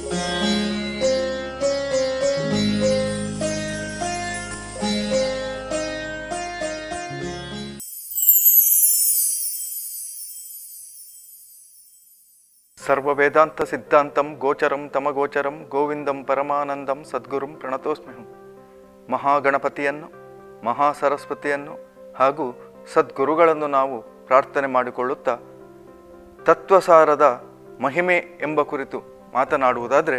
ಸರ್ವವೇದಾಂತ ಸಿದ್ಧಾಂತಂ ಗೋಚರಂ ತಮಗೋಚರಂ ಗೋವಿಂದಂ ಪರಮಾನಂದಂ ಸದ್ಗುರುಂ ಪ್ರಣತೋಸ್ಮ್ಯಹಂ ಮಹಾಗಣಪತಿಯನ್ನು ಮಹಾಸರಸ್ವತಿಯನ್ನು ಹಾಗೂ ಸದ್ಗುರುಗಳನ್ನು ನಾವು ಪ್ರಾರ್ಥನೆ ಮಾಡಿಕೊಳ್ಳುತ್ತಾ ತತ್ವಸಾರದ ಮಹಿಮೆ ಎಂಬ ಕುರಿತು ಮಾತನಾಡುವುದಾದರೆ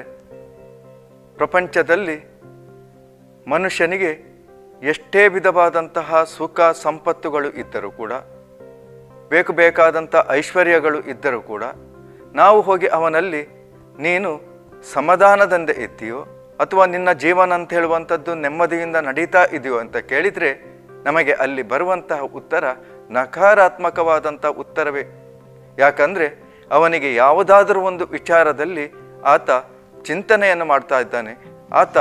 ಪ್ರಪಂಚದಲ್ಲಿ ಮನುಷ್ಯನಿಗೆ ಎಷ್ಟೇ ವಿಧವಾದಂತಹ ಸುಖ ಸಂಪತ್ತುಗಳು ಇದ್ದರೂ ಕೂಡ ಬೇಕು ಬೇಕಾದಂಥ ಐಶ್ವರ್ಯಗಳು ಇದ್ದರೂ ಕೂಡ ನಾವು ಹೋಗಿ ಅವನಲ್ಲಿ ನೀನು ಸಮಾಧಾನದಿಂದ ಇದ್ದೀಯೋ ಅಥವಾ ನಿನ್ನ ಜೀವನ ಅಂತ ಹೇಳುವಂಥದ್ದು ನೆಮ್ಮದಿಯಿಂದ ನಡೀತಾ ಇದೆಯೋ ಅಂತ ಕೇಳಿದರೆ ನಮಗೆ ಅಲ್ಲಿ ಬರುವಂತಹ ಉತ್ತರ ನಕಾರಾತ್ಮಕವಾದಂಥ ಉತ್ತರವೇ ಯಾಕಂದರೆ ಅವನಿಗೆ ಯಾವುದಾದರೂ ಒಂದು ವಿಚಾರದಲ್ಲಿ ಆತ ಚಿಂತನೆಯನ್ನು ಮಾಡ್ತಾ ಇದ್ದಾನೆ ಆತ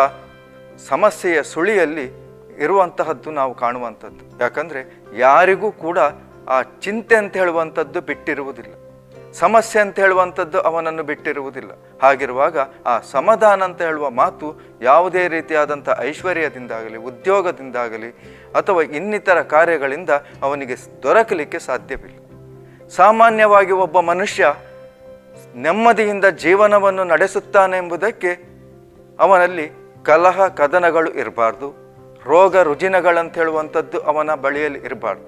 ಸಮಸ್ಯೆಯ ಸುಳಿಯಲ್ಲಿ ಇರುವಂತಹದ್ದು ನಾವು ಕಾಣುವಂಥದ್ದು ಯಾಕಂದರೆ ಯಾರಿಗೂ ಕೂಡ ಆ ಚಿಂತೆ ಅಂತ ಹೇಳುವಂಥದ್ದು ಬಿಟ್ಟಿರುವುದಿಲ್ಲ ಸಮಸ್ಯೆ ಅಂತ ಹೇಳುವಂಥದ್ದು ಅವನನ್ನು ಬಿಟ್ಟಿರುವುದಿಲ್ಲ ಹಾಗಿರುವಾಗ ಆ ಸಮಾಧಾನ ಅಂತ ಹೇಳುವ ಮಾತು ಯಾವುದೇ ರೀತಿಯಾದಂಥ ಐಶ್ವರ್ಯದಿಂದಾಗಲಿ ಉದ್ಯೋಗದಿಂದಾಗಲಿ ಅಥವಾ ಇನ್ನಿತರ ಕಾರ್ಯಗಳಿಂದ ಅವನಿಗೆ ದೊರಕಲಿಕ್ಕೆ ಸಾಧ್ಯವಿಲ್ಲ ಸಾಮಾನ್ಯವಾಗಿ ಒಬ್ಬ ಮನುಷ್ಯ ನೆಮ್ಮದಿಯಿಂದ ಜೀವನವನ್ನು ನಡೆಸುತ್ತಾನೆ ಎಂಬುದಕ್ಕೆ ಅವನಲ್ಲಿ ಕಲಹ ಕದನಗಳು ಇರಬಾರ್ದು ರೋಗ ರುಜಿನಗಳಂತ ಹೇಳುವಂಥದ್ದು ಅವನ ಬಳಿಯಲ್ಲಿ ಇರಬಾರ್ದು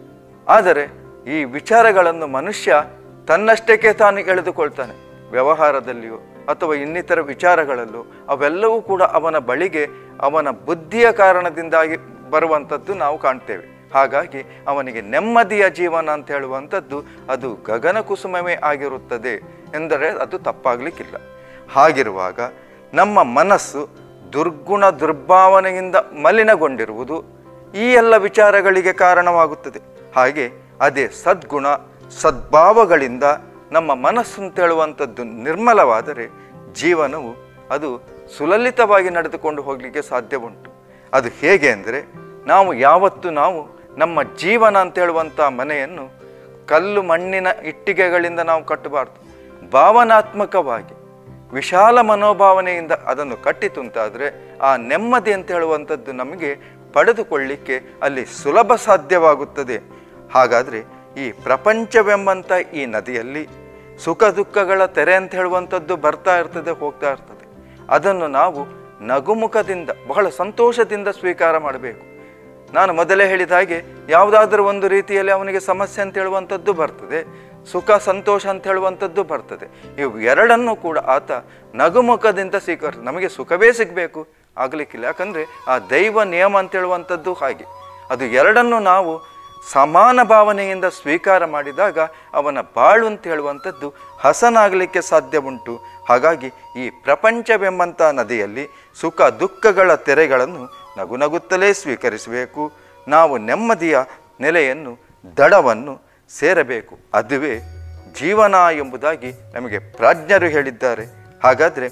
ಆದರೆ ಈ ವಿಚಾರಗಳನ್ನು ಮನುಷ್ಯ ತನ್ನಷ್ಟಕ್ಕೆ ತಾನು ಎಳೆದುಕೊಳ್ತಾನೆ ವ್ಯವಹಾರದಲ್ಲಿಯೋ ಅಥವಾ ಇನ್ನಿತರ ವಿಚಾರಗಳಲ್ಲೂ ಅವೆಲ್ಲವೂ ಕೂಡ ಅವನ ಬಳಿಗೆ ಅವನ ಬುದ್ಧಿಯ ಕಾರಣದಿಂದಾಗಿ ಬರುವಂಥದ್ದು ನಾವು ಕಾಣ್ತೇವೆ ಹಾಗಾಗಿ ಅವನಿಗೆ ನೆಮ್ಮದಿಯ ಜೀವನ ಅಂತ ಹೇಳುವಂಥದ್ದು ಅದು ಗಗನ ಕುಸುಮವೇ ಆಗಿರುತ್ತದೆ ಎಂದರೆ ಅದು ತಪ್ಪಾಗಲಿಕ್ಕಿಲ್ಲ ಹಾಗಿರುವಾಗ ನಮ್ಮ ಮನಸ್ಸು ದುರ್ಗುಣ ದುರ್ಭಾವನೆಯಿಂದ ಮಲಿನಗೊಂಡಿರುವುದು ಈ ಎಲ್ಲ ವಿಚಾರಗಳಿಗೆ ಕಾರಣವಾಗುತ್ತದೆ ಹಾಗೆ ಅದೇ ಸದ್ಗುಣ ಸದ್ಭಾವಗಳಿಂದ ನಮ್ಮ ಮನಸ್ಸು ಅಂತ ಹೇಳುವಂಥದ್ದು ನಿರ್ಮಲವಾದರೆ ಜೀವನವು ಅದು ಸುಲಲಿತವಾಗಿ ನಡೆದುಕೊಂಡು ಹೋಗಲಿಕ್ಕೆ ಸಾಧ್ಯ ಉಂಟು ಅದು ಹೇಗೆ ಅಂದರೆ ನಾವು ಯಾವತ್ತು ನಾವು ನಮ್ಮ ಜೀವನ ಅಂತ ಹೇಳುವಂಥ ಮನೆಯನ್ನು ಕಲ್ಲು ಮಣ್ಣಿನ ಇಟ್ಟಿಗೆಗಳಿಂದ ನಾವು ಕಟ್ಟಬಾರ್ದು ಭಾವನಾತ್ಮಕವಾಗಿ ವಿಶಾಲ ಮನೋಭಾವನೆಯಿಂದ ಅದನ್ನು ಕಟ್ಟಿತುಂತಾದರೆ ಆ ನೆಮ್ಮದಿ ಅಂತ ಹೇಳುವಂಥದ್ದು ನಮಗೆ ಪಡೆದುಕೊಳ್ಳಿಕ್ಕೆ ಅಲ್ಲಿ ಸುಲಭ ಸಾಧ್ಯವಾಗುತ್ತದೆ ಹಾಗಾದರೆ ಈ ಪ್ರಪಂಚವೆಂಬಂಥ ಈ ನದಿಯಲ್ಲಿ ಸುಖ ದುಃಖಗಳ ತೆರೆ ಅಂತ ಹೇಳುವಂಥದ್ದು ಬರ್ತಾ ಇರ್ತದೆ ಹೋಗ್ತಾ ಇರ್ತದೆ ಅದನ್ನು ನಾವು ನಗುಮುಖದಿಂದ ಬಹಳ ಸಂತೋಷದಿಂದ ಸ್ವೀಕಾರ ಮಾಡಬೇಕು ನಾನು ಮೊದಲೇ ಹೇಳಿದ ಹಾಗೆ ಯಾವುದಾದ್ರೂ ಒಂದು ರೀತಿಯಲ್ಲಿ ಅವನಿಗೆ ಸಮಸ್ಯೆ ಅಂತ ಹೇಳುವಂಥದ್ದು ಬರ್ತದೆ ಸುಖ ಸಂತೋಷ ಅಂತ ಹೇಳುವಂಥದ್ದು ಬರ್ತದೆ ಇವು ಎರಡನ್ನೂ ಕೂಡ ಆತ ನಗುಮುಖದಿಂದ ಸ್ವೀಕರಿಸ ನಮಗೆ ಸುಖವೇ ಸಿಗಬೇಕು ಆಗಲಿಕ್ಕಿಲ್ಲ ಯಾಕಂದರೆ ಆ ದೈವ ನಿಯಮ ಅಂತ ಹೇಳುವಂಥದ್ದು ಹಾಗೆ ಅದು ಎರಡನ್ನು ನಾವು ಸಮಾನ ಭಾವನೆಯಿಂದ ಸ್ವೀಕಾರ ಮಾಡಿದಾಗ ಅವನ ಬಾಳು ಅಂತ ಹೇಳುವಂಥದ್ದು ಹಸನಾಗಲಿಕ್ಕೆ ಸಾಧ್ಯ ಉಂಟು ಹಾಗಾಗಿ ಈ ಪ್ರಪಂಚವೆಂಬಂಥ ನದಿಯಲ್ಲಿ ಸುಖ ದುಃಖಗಳ ತೆರೆಗಳನ್ನು ನಗು ನಗುತ್ತಲೇ ಸ್ವೀಕರಿಸಬೇಕು ನಾವು ನೆಮ್ಮದಿಯ ನೆಲೆಯನ್ನು ದಡವನ್ನು ಸೇರಬೇಕು ಅದುವೇ ಜೀವನ ಎಂಬುದಾಗಿ ನಮಗೆ ಪ್ರಾಜ್ಞರು ಹೇಳಿದ್ದಾರೆ ಹಾಗಾದರೆ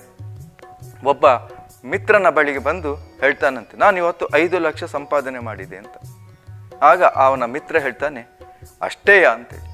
ಒಬ್ಬ ಮಿತ್ರನ ಬಳಿಗೆ ಬಂದು ಹೇಳ್ತಾನಂತೆ ನಾನು ಇವತ್ತು ಐದು ಲಕ್ಷ ಸಂಪಾದನೆ ಮಾಡಿದೆ ಅಂತ ಆಗ ಅವನ ಮಿತ್ರ ಹೇಳ್ತಾನೆ ಅಷ್ಟೇಯಾ ಅಂತೇಳಿ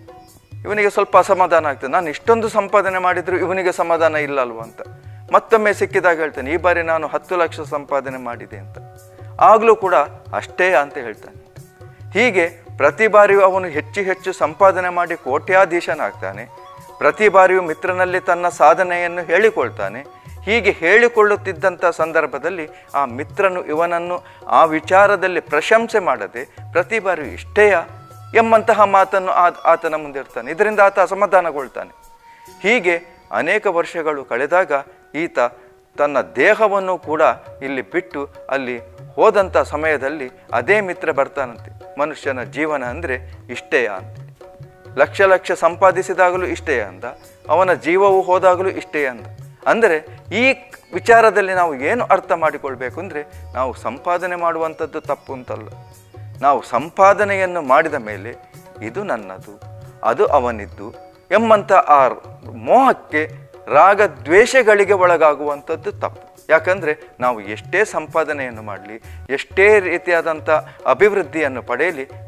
ಇವನಿಗೆ ಸ್ವಲ್ಪ ಅಸಮಾಧಾನ ಆಗ್ತದೆ ನಾನು ಇಷ್ಟೊಂದು ಸಂಪಾದನೆ ಮಾಡಿದ್ರು ಇವನಿಗೆ ಸಮಾಧಾನ ಇಲ್ಲ ಅಲ್ವಾ ಅಂತ ಮತ್ತೊಮ್ಮೆ ಸಿಕ್ಕಿದಾಗ ಹೇಳ್ತಾನೆ ಈ ಬಾರಿ ನಾನು ಹತ್ತು ಲಕ್ಷ ಸಂಪಾದನೆ ಮಾಡಿದೆ ಅಂತ ಆಗಲೂ ಕೂಡ ಅಷ್ಟೇ ಅಂತ ಹೇಳ್ತಾನೆ ಹೀಗೆ ಪ್ರತಿ ಬಾರಿಯೂ ಅವನು ಹೆಚ್ಚು ಹೆಚ್ಚು ಸಂಪಾದನೆ ಮಾಡಿ ಕೋಟ್ಯಾಧೀಶನಾಗ್ತಾನೆ ಪ್ರತಿ ಬಾರಿಯೂ ಮಿತ್ರನಲ್ಲಿ ತನ್ನ ಸಾಧನೆಯನ್ನು ಹೇಳಿಕೊಳ್ತಾನೆ ಹೀಗೆ ಹೇಳಿಕೊಳ್ಳುತ್ತಿದ್ದಂಥ ಸಂದರ್ಭದಲ್ಲಿ ಆ ಮಿತ್ರನು ಇವನನ್ನು ಆ ವಿಚಾರದಲ್ಲಿ ಪ್ರಶಂಸೆ ಮಾಡದೆ ಪ್ರತಿ ಬಾರಿಯೂ ಇಷ್ಟೇಯ ಎಂಬಂತಹ ಮಾತನ್ನು ಆ ಆತನ ಮುಂದೆ ಇರ್ತಾನೆ ಇದರಿಂದ ಆತ ಅಸಮಾಧಾನಗೊಳ್ತಾನೆ ಹೀಗೆ ಅನೇಕ ವರ್ಷಗಳು ಕಳೆದಾಗ ಈತ ತನ್ನ ದೇಹವನ್ನು ಕೂಡ ಇಲ್ಲಿ ಬಿಟ್ಟು ಅಲ್ಲಿ ಹೋದಂಥ ಸಮಯದಲ್ಲಿ ಅದೇ ಮಿತ್ರ ಬರ್ತಾನಂತೆ ಮನುಷ್ಯನ ಜೀವನ ಅಂದರೆ ಇಷ್ಟೇಯ ಅಂತ ಲಕ್ಷ ಲಕ್ಷ ಸಂಪಾದಿಸಿದಾಗಲೂ ಇಷ್ಟೇ ಅಂದ ಅವನ ಜೀವವು ಹೋದಾಗಲೂ ಇಷ್ಟೇ ಅಂದ ಅಂದರೆ ಈ ವಿಚಾರದಲ್ಲಿ ನಾವು ಏನು ಅರ್ಥ ಮಾಡಿಕೊಳ್ಬೇಕು ಅಂದರೆ ನಾವು ಸಂಪಾದನೆ ಮಾಡುವಂಥದ್ದು ತಪ್ಪು ಅಂತಲ್ಲ ನಾವು ಸಂಪಾದನೆಯನ್ನು ಮಾಡಿದ ಮೇಲೆ ಇದು ನನ್ನದು ಅದು ಅವನಿದ್ದು ಎಂಬಂಥ ಆ ಮೋಹಕ್ಕೆ ರಾಗ ದ್ವೇಷಗಳಿಗೆ ಒಳಗಾಗುವಂಥದ್ದು ತಪ್ಪು ಯಾಕಂದರೆ ನಾವು ಎಷ್ಟೇ ಸಂಪಾದನೆಯನ್ನು ಮಾಡಲಿ ಎಷ್ಟೇ ರೀತಿಯಾದಂಥ ಅಭಿವೃದ್ಧಿಯನ್ನು ಪಡೆಯಲಿ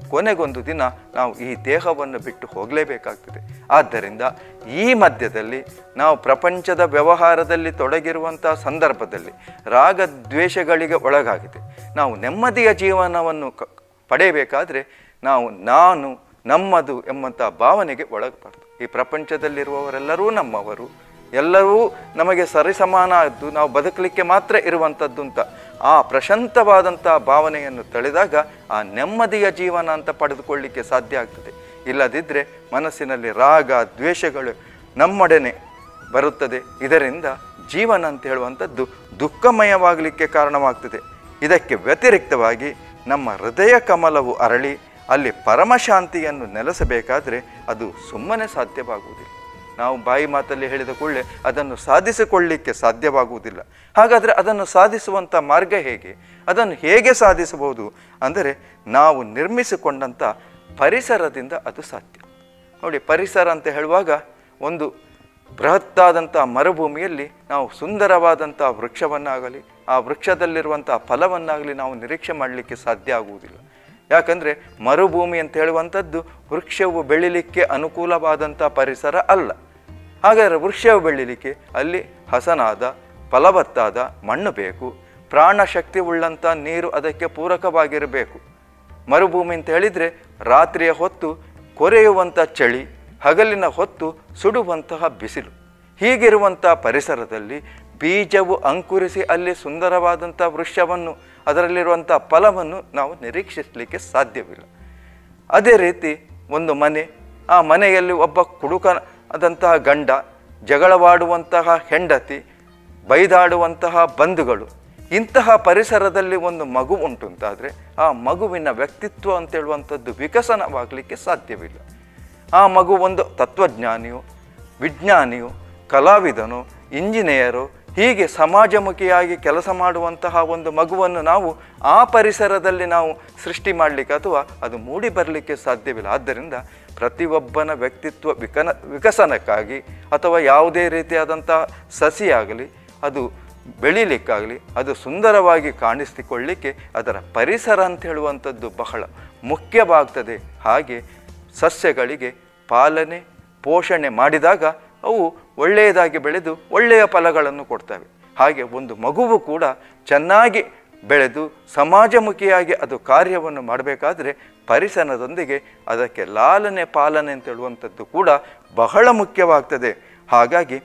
ಕೊನೆಗೊಂದು ದಿನ ನಾವು ಈ ದೇಹವನ್ನು ಬಿಟ್ಟು ಹೋಗಲೇಬೇಕಾಗ್ತದೆ ಆದ್ದರಿಂದ ಈ ಮಧ್ಯದಲ್ಲಿ ನಾವು ಪ್ರಪಂಚದ ವ್ಯವಹಾರದಲ್ಲಿ ತೊಡಗಿರುವಂಥ ಸಂದರ್ಭದಲ್ಲಿ ರಾಗ ದ್ವೇಷಗಳಿಗೆ ಒಳಗಾಗಿದೆ ನಾವು ನೆಮ್ಮದಿಯ ಜೀವನವನ್ನು ಕ ಪಡೆಯಬೇಕಾದ್ರೆ ನಾವು ನಾನು ನಮ್ಮದು ಎಂಬಂಥ ಭಾವನೆಗೆ ಒಳಗಬಾರ್ದು ಈ ಪ್ರಪಂಚದಲ್ಲಿರುವವರೆಲ್ಲರೂ ನಮ್ಮವರು ಎಲ್ಲರೂ ನಮಗೆ ಸರಿಸಮಾನದ್ದು ನಾವು ಬದುಕಲಿಕ್ಕೆ ಮಾತ್ರ ಇರುವಂಥದ್ದು ಅಂತ ಆ ಪ್ರಶಾಂತವಾದಂಥ ಭಾವನೆಯನ್ನು ತಳೆದಾಗ ಆ ನೆಮ್ಮದಿಯ ಜೀವನ ಅಂತ ಪಡೆದುಕೊಳ್ಳಿಕ್ಕೆ ಸಾಧ್ಯ ಆಗ್ತದೆ ಇಲ್ಲದಿದ್ದರೆ ಮನಸ್ಸಿನಲ್ಲಿ ರಾಗ ದ್ವೇಷಗಳು ನಮ್ಮೊಡನೆ ಬರುತ್ತದೆ ಇದರಿಂದ ಜೀವನ ಅಂತ ಹೇಳುವಂಥದ್ದು ದುಃಖಮಯವಾಗಲಿಕ್ಕೆ ಕಾರಣವಾಗ್ತದೆ ಇದಕ್ಕೆ ವ್ಯತಿರಿಕ್ತವಾಗಿ ನಮ್ಮ ಹೃದಯ ಕಮಲವು ಅರಳಿ ಅಲ್ಲಿ ಪರಮಶಾಂತಿಯನ್ನು ನೆಲೆಸಬೇಕಾದರೆ ಅದು ಸುಮ್ಮನೆ ಸಾಧ್ಯವಾಗುವುದಿಲ್ಲ ನಾವು ಬಾಯಿ ಮಾತಲ್ಲಿ ಹೇಳಿದ ಕೂಡಲೇ ಅದನ್ನು ಸಾಧಿಸಿಕೊಳ್ಳಿಕ್ಕೆ ಸಾಧ್ಯವಾಗುವುದಿಲ್ಲ ಹಾಗಾದರೆ ಅದನ್ನು ಸಾಧಿಸುವಂಥ ಮಾರ್ಗ ಹೇಗೆ ಅದನ್ನು ಹೇಗೆ ಸಾಧಿಸಬಹುದು ಅಂದರೆ ನಾವು ನಿರ್ಮಿಸಿಕೊಂಡಂಥ ಪರಿಸರದಿಂದ ಅದು ಸಾಧ್ಯ ನೋಡಿ ಪರಿಸರ ಅಂತ ಹೇಳುವಾಗ ಒಂದು ಬೃಹತ್ತಾದಂಥ ಮರುಭೂಮಿಯಲ್ಲಿ ನಾವು ಸುಂದರವಾದಂಥ ವೃಕ್ಷವನ್ನಾಗಲಿ ಆ ವೃಕ್ಷದಲ್ಲಿರುವಂಥ ಫಲವನ್ನಾಗಲಿ ನಾವು ನಿರೀಕ್ಷೆ ಮಾಡಲಿಕ್ಕೆ ಸಾಧ್ಯ ಆಗುವುದಿಲ್ಲ ಯಾಕಂದರೆ ಮರುಭೂಮಿ ಅಂತ ಹೇಳುವಂಥದ್ದು ವೃಕ್ಷವು ಬೆಳಿಲಿಕ್ಕೆ ಅನುಕೂಲವಾದಂಥ ಪರಿಸರ ಅಲ್ಲ ಹಾಗಾದರೆ ವೃಕ್ಷವು ಬೆಳಿಲಿಕ್ಕೆ ಅಲ್ಲಿ ಹಸನಾದ ಫಲವತ್ತಾದ ಮಣ್ಣು ಬೇಕು ಪ್ರಾಣಶಕ್ತಿ ಉಳ್ಳಂಥ ನೀರು ಅದಕ್ಕೆ ಪೂರಕವಾಗಿರಬೇಕು ಮರುಭೂಮಿ ಅಂತ ಹೇಳಿದರೆ ರಾತ್ರಿಯ ಹೊತ್ತು ಕೊರೆಯುವಂಥ ಚಳಿ ಹಗಲಿನ ಹೊತ್ತು ಸುಡುವಂತಹ ಬಿಸಿಲು ಹೀಗಿರುವಂಥ ಪರಿಸರದಲ್ಲಿ ಬೀಜವು ಅಂಕುರಿಸಿ ಅಲ್ಲಿ ಸುಂದರವಾದಂಥ ವೃಕ್ಷವನ್ನು ಅದರಲ್ಲಿರುವಂಥ ಫಲವನ್ನು ನಾವು ನಿರೀಕ್ಷಿಸಲಿಕ್ಕೆ ಸಾಧ್ಯವಿಲ್ಲ ಅದೇ ರೀತಿ ಒಂದು ಮನೆ ಆ ಮನೆಯಲ್ಲಿ ಒಬ್ಬ ಕುಡುಕನಾದಂತಹ ಗಂಡ ಜಗಳವಾಡುವಂತಹ ಹೆಂಡತಿ ಬೈದಾಡುವಂತಹ ಬಂಧುಗಳು ಇಂತಹ ಪರಿಸರದಲ್ಲಿ ಒಂದು ಮಗು ಉಂಟು ಅಂತಾದರೆ ಆ ಮಗುವಿನ ವ್ಯಕ್ತಿತ್ವ ಅಂತ ಹೇಳುವಂಥದ್ದು ವಿಕಸನವಾಗಲಿಕ್ಕೆ ಸಾಧ್ಯವಿಲ್ಲ ಆ ಮಗು ಒಂದು ತತ್ವಜ್ಞಾನಿಯೋ ವಿಜ್ಞಾನಿಯೋ ಕಲಾವಿದನೋ ಇಂಜಿನಿಯರು ಹೀಗೆ ಸಮಾಜಮುಖಿಯಾಗಿ ಕೆಲಸ ಮಾಡುವಂತಹ ಒಂದು ಮಗುವನ್ನು ನಾವು ಆ ಪರಿಸರದಲ್ಲಿ ನಾವು ಸೃಷ್ಟಿ ಮಾಡಲಿಕ್ಕೆ ಅಥವಾ ಅದು ಮೂಡಿ ಬರಲಿಕ್ಕೆ ಸಾಧ್ಯವಿಲ್ಲ ಆದ್ದರಿಂದ ಪ್ರತಿಯೊಬ್ಬನ ವ್ಯಕ್ತಿತ್ವ ವಿಕನ ವಿಕಸನಕ್ಕಾಗಿ ಅಥವಾ ಯಾವುದೇ ರೀತಿಯಾದಂಥ ಸಸಿಯಾಗಲಿ ಅದು ಬೆಳೀಲಿಕ್ಕಾಗಲಿ ಅದು ಸುಂದರವಾಗಿ ಕಾಣಿಸಿಕೊಳ್ಳಿಕ್ಕೆ ಅದರ ಪರಿಸರ ಅಂತ ಹೇಳುವಂಥದ್ದು ಬಹಳ ಮುಖ್ಯವಾಗ್ತದೆ ಹಾಗೆ ಸಸ್ಯಗಳಿಗೆ ಪಾಲನೆ ಪೋಷಣೆ ಮಾಡಿದಾಗ ಅವು ಒಳ್ಳೆಯದಾಗಿ ಬೆಳೆದು ಒಳ್ಳೆಯ ಫಲಗಳನ್ನು ಕೊಡ್ತವೆ ಹಾಗೆ ಒಂದು ಮಗುವು ಕೂಡ ಚೆನ್ನಾಗಿ ಬೆಳೆದು ಸಮಾಜಮುಖಿಯಾಗಿ ಅದು ಕಾರ್ಯವನ್ನು ಮಾಡಬೇಕಾದ್ರೆ ಪರಿಸರದೊಂದಿಗೆ ಅದಕ್ಕೆ ಲಾಲನೆ ಪಾಲನೆ ಅಂತ ಹೇಳುವಂಥದ್ದು ಕೂಡ ಬಹಳ ಮುಖ್ಯವಾಗ್ತದೆ ಹಾಗಾಗಿ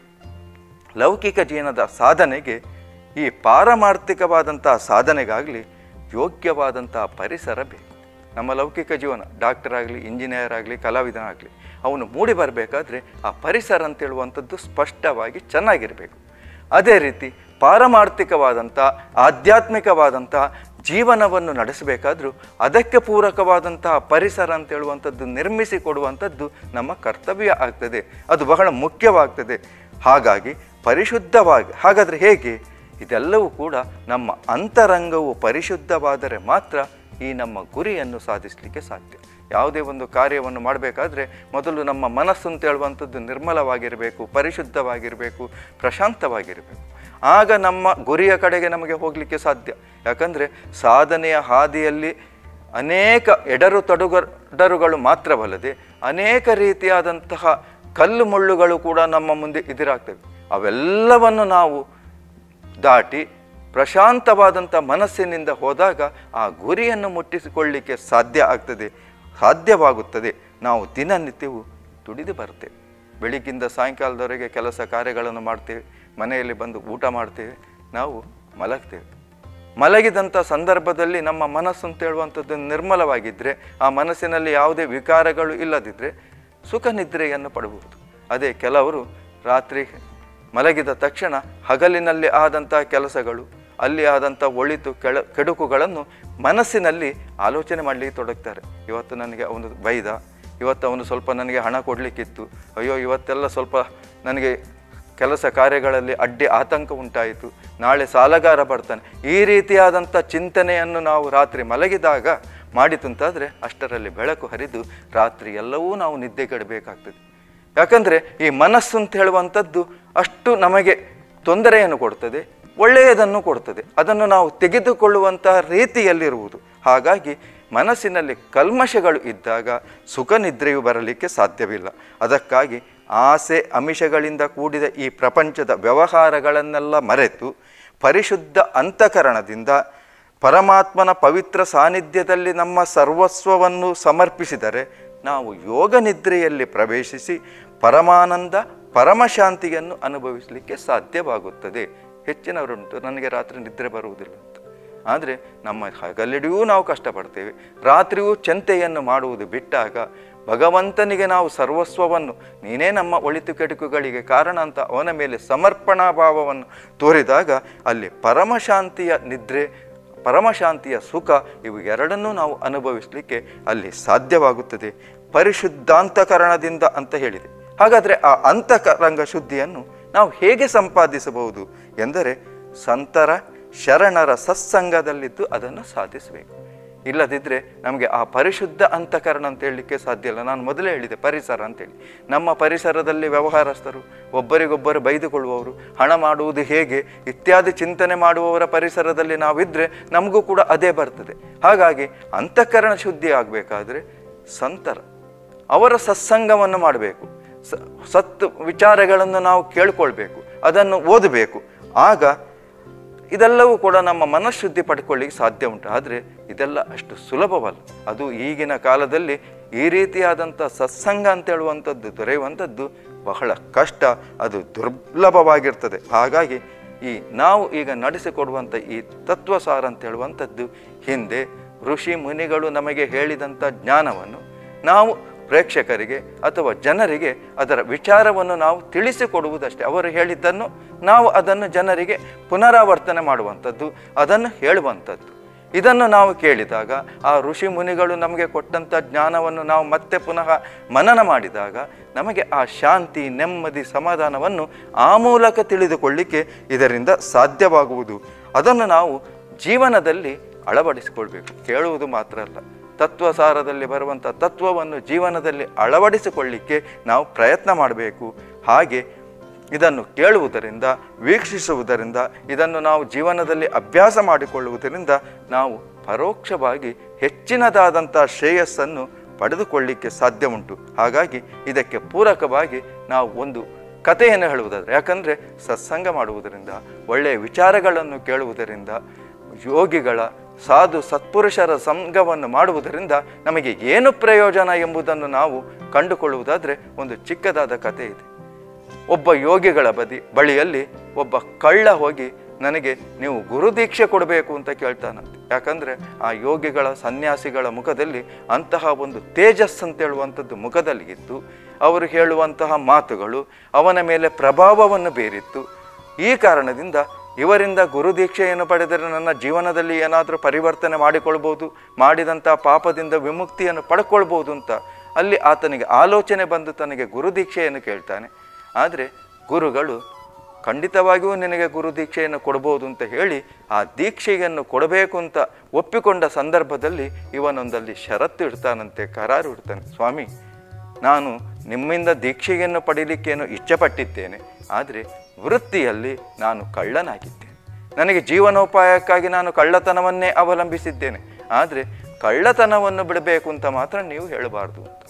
ಲೌಕಿಕ ಜೀವನದ ಸಾಧನೆಗೆ ಈ ಪಾರಮಾರ್ಥಿಕವಾದಂಥ ಸಾಧನೆಗಾಗಲಿ ಯೋಗ್ಯವಾದಂಥ ಪರಿಸರ ಬೇಕು ನಮ್ಮ ಲೌಕಿಕ ಜೀವನ ಡಾಕ್ಟರ್ ಆಗಲಿ ಇಂಜಿನಿಯರ್ ಆಗಲಿ ಕಲಾವಿದನಾಗಲಿ ಅವನು ಮೂಡಿ ಬರಬೇಕಾದ್ರೆ ಆ ಪರಿಸರ ಅಂತ ಹೇಳುವಂಥದ್ದು ಸ್ಪಷ್ಟವಾಗಿ ಚೆನ್ನಾಗಿರಬೇಕು ಅದೇ ರೀತಿ ಪಾರಮಾರ್ಥಿಕವಾದಂಥ ಆಧ್ಯಾತ್ಮಿಕವಾದಂಥ ಜೀವನವನ್ನು ನಡೆಸಬೇಕಾದ್ರೂ ಅದಕ್ಕೆ ಪೂರಕವಾದಂತಹ ಪರಿಸರ ಅಂತ ಹೇಳುವಂಥದ್ದು ನಿರ್ಮಿಸಿ ಕೊಡುವಂಥದ್ದು ನಮ್ಮ ಕರ್ತವ್ಯ ಆಗ್ತದೆ ಅದು ಬಹಳ ಮುಖ್ಯವಾಗ್ತದೆ ಹಾಗಾಗಿ ಪರಿಶುದ್ಧವಾಗಿ ಹಾಗಾದರೆ ಹೇಗೆ ಇದೆಲ್ಲವೂ ಕೂಡ ನಮ್ಮ ಅಂತರಂಗವು ಪರಿಶುದ್ಧವಾದರೆ ಮಾತ್ರ ಈ ನಮ್ಮ ಗುರಿಯನ್ನು ಸಾಧಿಸಲಿಕ್ಕೆ ಸಾಧ್ಯ ಯಾವುದೇ ಒಂದು ಕಾರ್ಯವನ್ನು ಮಾಡಬೇಕಾದ್ರೆ ಮೊದಲು ನಮ್ಮ ಮನಸ್ಸು ಅಂತ ಹೇಳುವಂಥದ್ದು ನಿರ್ಮಲವಾಗಿರಬೇಕು ಪರಿಶುದ್ಧವಾಗಿರಬೇಕು ಪ್ರಶಾಂತವಾಗಿರಬೇಕು ಆಗ ನಮ್ಮ ಗುರಿಯ ಕಡೆಗೆ ನಮಗೆ ಹೋಗಲಿಕ್ಕೆ ಸಾಧ್ಯ ಯಾಕಂದರೆ ಸಾಧನೆಯ ಹಾದಿಯಲ್ಲಿ ಅನೇಕ ಎಡರು ತೊಡಗಡರುಗಳು ಮಾತ್ರವಲ್ಲದೆ ಅನೇಕ ರೀತಿಯಾದಂತಹ ಕಲ್ಲು ಮುಳ್ಳುಗಳು ಕೂಡ ನಮ್ಮ ಮುಂದೆ ಎದುರಾಗ್ತವೆ ಅವೆಲ್ಲವನ್ನು ನಾವು ದಾಟಿ ಪ್ರಶಾಂತವಾದಂಥ ಮನಸ್ಸಿನಿಂದ ಹೋದಾಗ ಆ ಗುರಿಯನ್ನು ಮುಟ್ಟಿಸಿಕೊಳ್ಳಿಕ್ಕೆ ಸಾಧ್ಯ ಆಗ್ತದೆ ಸಾಧ್ಯವಾಗುತ್ತದೆ ನಾವು ದಿನನಿತ್ಯವೂ ದುಡಿದು ಬರ್ತೇವೆ ಬೆಳಿಗ್ಗಿಂದ ಸಾಯಂಕಾಲದವರೆಗೆ ಕೆಲಸ ಕಾರ್ಯಗಳನ್ನು ಮಾಡ್ತೇವೆ ಮನೆಯಲ್ಲಿ ಬಂದು ಊಟ ಮಾಡ್ತೇವೆ ನಾವು ಮಲಗ್ತೇವೆ ಮಲಗಿದಂಥ ಸಂದರ್ಭದಲ್ಲಿ ನಮ್ಮ ಮನಸ್ಸು ಅಂತ ಹೇಳುವಂಥದ್ದು ನಿರ್ಮಲವಾಗಿದ್ದರೆ ಆ ಮನಸ್ಸಿನಲ್ಲಿ ಯಾವುದೇ ವಿಕಾರಗಳು ಇಲ್ಲದಿದ್ದರೆ ಸುಖ ನಿದ್ರೆಯನ್ನು ಪಡಬಹುದು ಅದೇ ಕೆಲವರು ರಾತ್ರಿ ಮಲಗಿದ ತಕ್ಷಣ ಹಗಲಿನಲ್ಲಿ ಆದಂಥ ಕೆಲಸಗಳು ಅಲ್ಲಿ ಆದಂಥ ಒಳಿತು ಕೆಳ ಕೆಡುಕುಗಳನ್ನು ಮನಸ್ಸಿನಲ್ಲಿ ಆಲೋಚನೆ ಮಾಡಲಿಕ್ಕೆ ತೊಡಗ್ತಾರೆ ಇವತ್ತು ನನಗೆ ಅವನು ಬೈದ ಇವತ್ತು ಅವನು ಸ್ವಲ್ಪ ನನಗೆ ಹಣ ಕೊಡಲಿಕ್ಕಿತ್ತು ಅಯ್ಯೋ ಇವತ್ತೆಲ್ಲ ಸ್ವಲ್ಪ ನನಗೆ ಕೆಲಸ ಕಾರ್ಯಗಳಲ್ಲಿ ಅಡ್ಡಿ ಆತಂಕ ಉಂಟಾಯಿತು ನಾಳೆ ಸಾಲಗಾರ ಬರ್ತಾನೆ ಈ ರೀತಿಯಾದಂಥ ಚಿಂತನೆಯನ್ನು ನಾವು ರಾತ್ರಿ ಮಲಗಿದಾಗ ಮಾಡಿತಂತಾದರೆ ಅಷ್ಟರಲ್ಲಿ ಬೆಳಕು ಹರಿದು ರಾತ್ರಿ ಎಲ್ಲವೂ ನಾವು ನಿದ್ದೆಗೆಡಬೇಕಾಗ್ತದೆ ಯಾಕಂದರೆ ಈ ಮನಸ್ಸು ಅಂತ ಹೇಳುವಂಥದ್ದು ಅಷ್ಟು ನಮಗೆ ತೊಂದರೆಯನ್ನು ಕೊಡ್ತದೆ ಒಳ್ಳೆಯದನ್ನು ಕೊಡ್ತದೆ ಅದನ್ನು ನಾವು ತೆಗೆದುಕೊಳ್ಳುವಂತಹ ರೀತಿಯಲ್ಲಿರುವುದು ಹಾಗಾಗಿ ಮನಸ್ಸಿನಲ್ಲಿ ಕಲ್ಮಶಗಳು ಇದ್ದಾಗ ಸುಖ ನಿದ್ರೆಯು ಬರಲಿಕ್ಕೆ ಸಾಧ್ಯವಿಲ್ಲ ಅದಕ್ಕಾಗಿ ಆಸೆ ಅಮಿಷಗಳಿಂದ ಕೂಡಿದ ಈ ಪ್ರಪಂಚದ ವ್ಯವಹಾರಗಳನ್ನೆಲ್ಲ ಮರೆತು ಪರಿಶುದ್ಧ ಅಂತಃಕರಣದಿಂದ ಪರಮಾತ್ಮನ ಪವಿತ್ರ ಸಾನ್ನಿಧ್ಯದಲ್ಲಿ ನಮ್ಮ ಸರ್ವಸ್ವವನ್ನು ಸಮರ್ಪಿಸಿದರೆ ನಾವು ಯೋಗ ನಿದ್ರೆಯಲ್ಲಿ ಪ್ರವೇಶಿಸಿ ಪರಮಾನಂದ ಪರಮಶಾಂತಿಯನ್ನು ಅನುಭವಿಸಲಿಕ್ಕೆ ಸಾಧ್ಯವಾಗುತ್ತದೆ ಹೆಚ್ಚಿನವರುಂಟು ನನಗೆ ರಾತ್ರಿ ನಿದ್ರೆ ಬರುವುದಿಲ್ಲ ಅಂತ ಆದರೆ ನಮ್ಮ ಹಗಲಿಡಿಯೂ ನಾವು ಕಷ್ಟಪಡ್ತೇವೆ ರಾತ್ರಿಯೂ ಚಿಂತೆಯನ್ನು ಮಾಡುವುದು ಬಿಟ್ಟಾಗ ಭಗವಂತನಿಗೆ ನಾವು ಸರ್ವಸ್ವವನ್ನು ನೀನೇ ನಮ್ಮ ಒಳಿತು ಕೆಡುಕುಗಳಿಗೆ ಕಾರಣ ಅಂತ ಅವನ ಮೇಲೆ ಸಮರ್ಪಣಾ ಭಾವವನ್ನು ತೋರಿದಾಗ ಅಲ್ಲಿ ಪರಮಶಾಂತಿಯ ನಿದ್ರೆ ಪರಮಶಾಂತಿಯ ಸುಖ ಇವು ಎರಡನ್ನೂ ನಾವು ಅನುಭವಿಸಲಿಕ್ಕೆ ಅಲ್ಲಿ ಸಾಧ್ಯವಾಗುತ್ತದೆ ಪರಿಶುದ್ಧಾಂತಕರಣದಿಂದ ಅಂತ ಹೇಳಿದೆ ಹಾಗಾದರೆ ಆ ಅಂತರಂಗ ಶುದ್ಧಿಯನ್ನು ನಾವು ಹೇಗೆ ಸಂಪಾದಿಸಬಹುದು ಎಂದರೆ ಸಂತರ ಶರಣರ ಸತ್ಸಂಗದಲ್ಲಿದ್ದು ಅದನ್ನು ಸಾಧಿಸಬೇಕು ಇಲ್ಲದಿದ್ದರೆ ನಮಗೆ ಆ ಪರಿಶುದ್ಧ ಅಂತಃಕರಣ ಅಂತ ಹೇಳಲಿಕ್ಕೆ ಸಾಧ್ಯ ಇಲ್ಲ ನಾನು ಮೊದಲೇ ಹೇಳಿದೆ ಪರಿಸರ ಅಂತೇಳಿ ನಮ್ಮ ಪರಿಸರದಲ್ಲಿ ವ್ಯವಹಾರಸ್ಥರು ಒಬ್ಬರಿಗೊಬ್ಬರು ಬೈದುಕೊಳ್ಳುವವರು ಹಣ ಮಾಡುವುದು ಹೇಗೆ ಇತ್ಯಾದಿ ಚಿಂತನೆ ಮಾಡುವವರ ಪರಿಸರದಲ್ಲಿ ನಾವಿದ್ದರೆ ನಮಗೂ ಕೂಡ ಅದೇ ಬರ್ತದೆ ಹಾಗಾಗಿ ಅಂತಃಕರಣ ಶುದ್ಧಿ ಆಗಬೇಕಾದ್ರೆ ಸಂತರ ಅವರ ಸತ್ಸಂಗವನ್ನು ಮಾಡಬೇಕು ಸ ಸತ್ ವಿಚಾರಗಳನ್ನು ನಾವು ಕೇಳ್ಕೊಳ್ಬೇಕು ಅದನ್ನು ಓದಬೇಕು ಆಗ ಇದೆಲ್ಲವೂ ಕೂಡ ನಮ್ಮ ಮನಃಶುದ್ಧಿ ಪಡ್ಕೊಳ್ಳಿಕ್ಕೆ ಸಾಧ್ಯ ಉಂಟು ಆದರೆ ಇದೆಲ್ಲ ಅಷ್ಟು ಸುಲಭವಲ್ಲ ಅದು ಈಗಿನ ಕಾಲದಲ್ಲಿ ಈ ರೀತಿಯಾದಂಥ ಸತ್ಸಂಗ ಅಂತ ಹೇಳುವಂಥದ್ದು ದೊರೆಯುವಂಥದ್ದು ಬಹಳ ಕಷ್ಟ ಅದು ದುರ್ಲಭವಾಗಿರ್ತದೆ ಹಾಗಾಗಿ ಈ ನಾವು ಈಗ ನಡೆಸಿಕೊಡುವಂಥ ಈ ತತ್ವಸಾರ ಅಂತ ಹೇಳುವಂಥದ್ದು ಹಿಂದೆ ಋಷಿ ಮುನಿಗಳು ನಮಗೆ ಹೇಳಿದಂಥ ಜ್ಞಾನವನ್ನು ನಾವು ಪ್ರೇಕ್ಷಕರಿಗೆ ಅಥವಾ ಜನರಿಗೆ ಅದರ ವಿಚಾರವನ್ನು ನಾವು ತಿಳಿಸಿಕೊಡುವುದಷ್ಟೇ ಅವರು ಹೇಳಿದ್ದನ್ನು ನಾವು ಅದನ್ನು ಜನರಿಗೆ ಪುನರಾವರ್ತನೆ ಮಾಡುವಂಥದ್ದು ಅದನ್ನು ಹೇಳುವಂಥದ್ದು ಇದನ್ನು ನಾವು ಕೇಳಿದಾಗ ಆ ಋಷಿ ಮುನಿಗಳು ನಮಗೆ ಕೊಟ್ಟಂಥ ಜ್ಞಾನವನ್ನು ನಾವು ಮತ್ತೆ ಪುನಃ ಮನನ ಮಾಡಿದಾಗ ನಮಗೆ ಆ ಶಾಂತಿ ನೆಮ್ಮದಿ ಸಮಾಧಾನವನ್ನು ಆ ಮೂಲಕ ತಿಳಿದುಕೊಳ್ಳಿಕ್ಕೆ ಇದರಿಂದ ಸಾಧ್ಯವಾಗುವುದು ಅದನ್ನು ನಾವು ಜೀವನದಲ್ಲಿ ಅಳವಡಿಸಿಕೊಳ್ಬೇಕು ಕೇಳುವುದು ಮಾತ್ರ ಅಲ್ಲ ತತ್ವಸಾರದಲ್ಲಿ ಬರುವಂಥ ತತ್ವವನ್ನು ಜೀವನದಲ್ಲಿ ಅಳವಡಿಸಿಕೊಳ್ಳಿಕ್ಕೆ ನಾವು ಪ್ರಯತ್ನ ಮಾಡಬೇಕು ಹಾಗೆ ಇದನ್ನು ಕೇಳುವುದರಿಂದ ವೀಕ್ಷಿಸುವುದರಿಂದ ಇದನ್ನು ನಾವು ಜೀವನದಲ್ಲಿ ಅಭ್ಯಾಸ ಮಾಡಿಕೊಳ್ಳುವುದರಿಂದ ನಾವು ಪರೋಕ್ಷವಾಗಿ ಹೆಚ್ಚಿನದಾದಂಥ ಶ್ರೇಯಸ್ಸನ್ನು ಪಡೆದುಕೊಳ್ಳಿಕ್ಕೆ ಸಾಧ್ಯ ಉಂಟು ಹಾಗಾಗಿ ಇದಕ್ಕೆ ಪೂರಕವಾಗಿ ನಾವು ಒಂದು ಕಥೆಯನ್ನು ಹೇಳುವುದಾದರೆ ಯಾಕಂದರೆ ಸತ್ಸಂಗ ಮಾಡುವುದರಿಂದ ಒಳ್ಳೆಯ ವಿಚಾರಗಳನ್ನು ಕೇಳುವುದರಿಂದ ಯೋಗಿಗಳ ಸಾಧು ಸತ್ಪುರುಷರ ಸಂಘವನ್ನು ಮಾಡುವುದರಿಂದ ನಮಗೆ ಏನು ಪ್ರಯೋಜನ ಎಂಬುದನ್ನು ನಾವು ಕಂಡುಕೊಳ್ಳುವುದಾದರೆ ಒಂದು ಚಿಕ್ಕದಾದ ಕಥೆ ಇದೆ ಒಬ್ಬ ಯೋಗಿಗಳ ಬದಿ ಬಳಿಯಲ್ಲಿ ಒಬ್ಬ ಕಳ್ಳ ಹೋಗಿ ನನಗೆ ನೀವು ಗುರುದೀಕ್ಷೆ ಕೊಡಬೇಕು ಅಂತ ಕೇಳ್ತಾನಂತೆ ಯಾಕಂದರೆ ಆ ಯೋಗಿಗಳ ಸನ್ಯಾಸಿಗಳ ಮುಖದಲ್ಲಿ ಅಂತಹ ಒಂದು ತೇಜಸ್ ಅಂತ ಹೇಳುವಂಥದ್ದು ಮುಖದಲ್ಲಿ ಇತ್ತು ಅವರು ಹೇಳುವಂತಹ ಮಾತುಗಳು ಅವನ ಮೇಲೆ ಪ್ರಭಾವವನ್ನು ಬೀರಿತ್ತು ಈ ಕಾರಣದಿಂದ ಇವರಿಂದ ಗುರುದೀಕ್ಷೆಯನ್ನು ಪಡೆದರೆ ನನ್ನ ಜೀವನದಲ್ಲಿ ಏನಾದರೂ ಪರಿವರ್ತನೆ ಮಾಡಿಕೊಳ್ಬೋದು ಮಾಡಿದಂಥ ಪಾಪದಿಂದ ವಿಮುಕ್ತಿಯನ್ನು ಪಡ್ಕೊಳ್ಬೋದು ಅಂತ ಅಲ್ಲಿ ಆತನಿಗೆ ಆಲೋಚನೆ ಬಂದು ತನಗೆ ಗುರುದೀಕ್ಷೆಯನ್ನು ಕೇಳ್ತಾನೆ ಆದರೆ ಗುರುಗಳು ಖಂಡಿತವಾಗಿಯೂ ನಿನಗೆ ಗುರು ದೀಕ್ಷೆಯನ್ನು ಕೊಡ್ಬೋದು ಅಂತ ಹೇಳಿ ಆ ದೀಕ್ಷೆಯನ್ನು ಕೊಡಬೇಕು ಅಂತ ಒಪ್ಪಿಕೊಂಡ ಸಂದರ್ಭದಲ್ಲಿ ಇವನೊಂದಲ್ಲಿ ಷರತ್ತು ಇಡ್ತಾನಂತೆ ಕರಾರು ಇಡ್ತಾನೆ ಸ್ವಾಮಿ ನಾನು ನಿಮ್ಮಿಂದ ದೀಕ್ಷೆಯನ್ನು ಪಡೀಲಿಕ್ಕೇನು ಇಚ್ಛೆಪಟ್ಟಿದ್ದೇನೆ ಆದರೆ ವೃತ್ತಿಯಲ್ಲಿ ನಾನು ಕಳ್ಳನಾಗಿದ್ದೇನೆ ನನಗೆ ಜೀವನೋಪಾಯಕ್ಕಾಗಿ ನಾನು ಕಳ್ಳತನವನ್ನೇ ಅವಲಂಬಿಸಿದ್ದೇನೆ ಆದರೆ ಕಳ್ಳತನವನ್ನು ಬಿಡಬೇಕು ಅಂತ ಮಾತ್ರ ನೀವು ಹೇಳಬಾರ್ದು ಅಂತ